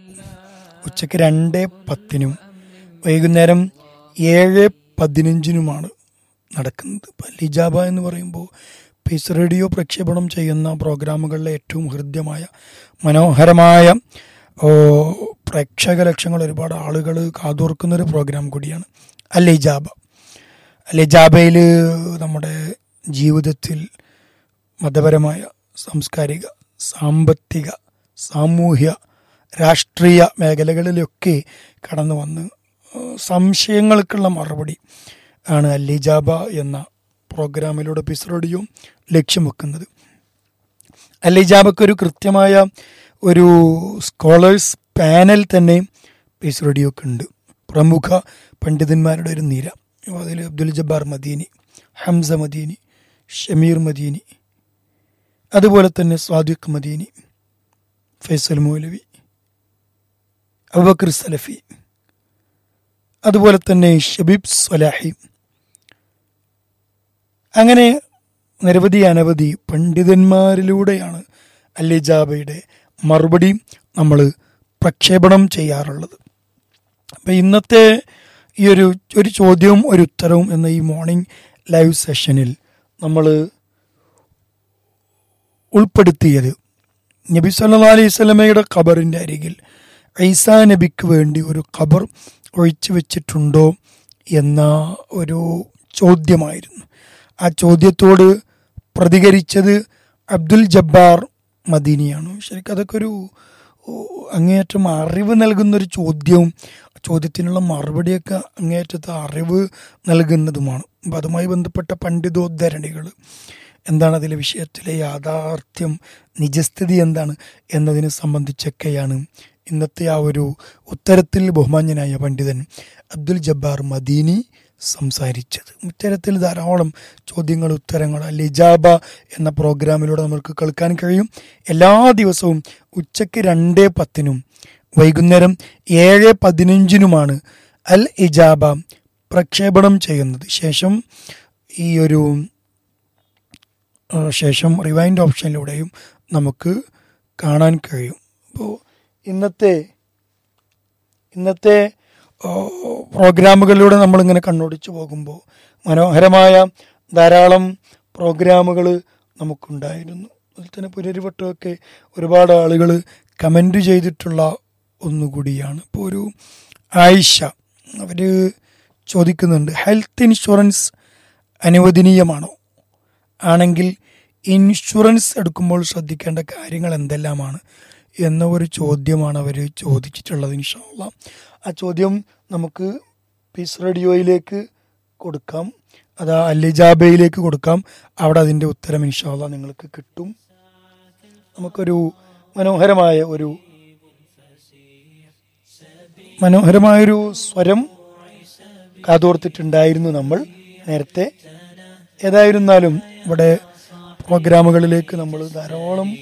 ഉച്ചയ്ക്ക് രണ്ട് പത്തിനും വൈകുന്നേരം ഏഴ് പതിനഞ്ചിനുമാണ് നടക്കുന്നത് ഇപ്പം ലിജാബ എന്ന് പറയുമ്പോൾ പീസ് റേഡിയോ പ്രക്ഷേപണം ചെയ്യുന്ന പ്രോഗ്രാമുകളിലെ ഏറ്റവും ഹൃദ്യമായ മനോഹരമായ ഓ, പ്രേക്ഷക ലക്ഷങ്ങൾ ഒരുപാട് ആളുകൾ കാതോർക്കുന്ന ഒരു പ്രോഗ്രാം കൂടിയാണ് അൽ ഇജാബ അൽ ഇജാബയിൽ നമ്മുടെ ജീവിതത്തിൽ മതപരമായ സാംസ്കാരിക സാമ്പത്തിക സാമൂഹ്യ രാഷ്ട്രീയ മേഖലകളിലൊക്കെ കടന്നു വന്ന് ഏഹ്, സംശയങ്ങൾക്കുള്ള മറുപടി ആണ് അല്ലിജാബ എന്ന പ്രോഗ്രാമിലൂടെ പിസ് റേഡിയോ ലക്ഷ്യം വെക്കുന്നത് അല്ലിജാബക്ക് ഒരു കൃത്യമായ ഒരു സ്കോളേഴ്സ് പാനൽ തന്നെ പീസ് റേഡിയോക്ക് ഉണ്ട് പ്രമുഖ പണ്ഡിതന്മാരുടെ ഒരു നിര അതിൽ അബ്ദുൽ ജബ്ബാർ മദീനി ഹംസ മദീനി ഷമീർ മദീനി അതുപോലെ തന്നെ സ്വാദിഖ് മദീനി ഫൈസൽ മൗലവി അബുബക്കർ സലഫി അതുപോലെ തന്നെ ഷബീബ് സ്വലാഹി അങ്ങനെ നിരവധി അനവധി പണ്ഡിതന്മാരിലൂടെയാണ് അല്ലിജാബയുടെ മറുപടി നമ്മൾ പ്രക്ഷേപണം ചെയ്യാറുള്ളത് അപ്പം ഇന്നത്തെ ഈ ഒരു ഒരു ചോദ്യവും ഒരു ഉത്തരവും എന്ന ഈ മോർണിംഗ് ലൈവ് സെഷനിൽ നമ്മൾ ഉൾപ്പെടുത്തിയത് നബി സല്ലാ അലൈഹി സ്വലമയുടെ ഖബറിൻ്റെ അരികിൽ ഐസാ നബിക്ക് വേണ്ടി ഒരു ഖബർ ഒഴിച്ചു വെച്ചിട്ടുണ്ടോ എന്ന ഒരു ചോദ്യമായിരുന്നു ആ ചോദ്യത്തോട് പ്രതികരിച്ചത് അബ്ദുൽ ജബ്ബാർ മദീനിയാണ് ശരിക്കും അതൊക്കെ ഒരു ഓ, അങ്ങേയറ്റം അറിവ് നൽകുന്ന ഒരു ചോദ്യവും ചോദ്യത്തിനുള്ള മറുപടിയൊക്കെ അങ്ങേയറ്റത്തെ അറിവ് നൽകുന്നതുമാണ് അപ്പം അതുമായി ബന്ധപ്പെട്ട പണ്ഡിതോദ്ധരണികൾ എന്താണ് അതിലെ വിഷയത്തിലെ യാഥാർത്ഥ്യം നിജസ്ഥിതി എന്താണ് എന്നതിനെ സംബന്ധിച്ചൊക്കെയാണ് ഇന്നത്തെ ആ ഒരു ഉത്തരത്തിൽ ബഹുമാന്യനായ പണ്ഡിതൻ അബ്ദുൽ ജബ്ബാർ മദീനി സംസാരിച്ചത് ഇത്തരത്തിൽ ധാരാളം ചോദ്യങ്ങൾ ഉത്തരങ്ങൾ ലിജാബ എന്ന പ്രോഗ്രാമിലൂടെ നമുക്ക് കേൾക്കാൻ കഴിയും എല്ലാ ദിവസവും ഉച്ചയ്ക്ക് രണ്ട് പത്തിനും വൈകുന്നേരം ഏഴ് പതിനഞ്ചിനുമാണ് അൽ ഇജാബ പ്രക്ഷേപണം ചെയ്യുന്നത് ശേഷം ഈ ഒരു ആ, ശേഷം റിവൈൻഡ് ഓപ്ഷനിലൂടെയും നമുക്ക് കാണാൻ കഴിയും അപ്പോൾ ഇന്നത്തെ ഇന്നത്തെ ആ, പ്രോഗ്രാമുകളിലൂടെ നമ്മളിങ്ങനെ കണ്ണോടിച്ചു പോകുമ്പോൾ മനോഹരമായ ധാരാളം പ്രോഗ്രാമുകൾ നമുക്കുണ്ടായിരുന്നു അതിൽ തന്നെ പുനരുവട്ടമൊക്കെ ഒരുപാട് ആളുകൾ കമൻ്റ് ചെയ്തിട്ടുള്ള ഒന്നുകൂടിയാണ് ഇപ്പോൾ ഒരു ആയിഷ അവർ ചോദിക്കുന്നുണ്ട് ഹെൽത്ത് ഇൻഷുറൻസ് അനുവദനീയമാണോ ആണെങ്കിൽ ഇൻഷുറൻസ് എടുക്കുമ്പോൾ ശ്രദ്ധിക്കേണ്ട കാര്യങ്ങൾ എന്തെല്ലാമാണ് എന്ന ഒരു ചോദ്യമാണ് അവർ ചോദിച്ചിട്ടുള്ളത് ഇൻഷാല്ല ആ ചോദ്യം നമുക്ക് പീസ് റേഡിയോയിലേക്ക് കൊടുക്കാം അത് അല്ലിജാബയിലേക്ക് കൊടുക്കാം അവിടെ അതിൻ്റെ ഉത്തരം ഇൻഷാല്ല നിങ്ങൾക്ക് കിട്ടും നമുക്കൊരു മനോഹരമായ ഒരു മനോഹരമായൊരു സ്വരം കാതോർത്തിട്ടുണ്ടായിരുന്നു നമ്മൾ നേരത്തെ ഏതായിരുന്നാലും ഇവിടെ പ്രോഗ്രാമുകളിലേക്ക് നമ്മൾ ധാരാളം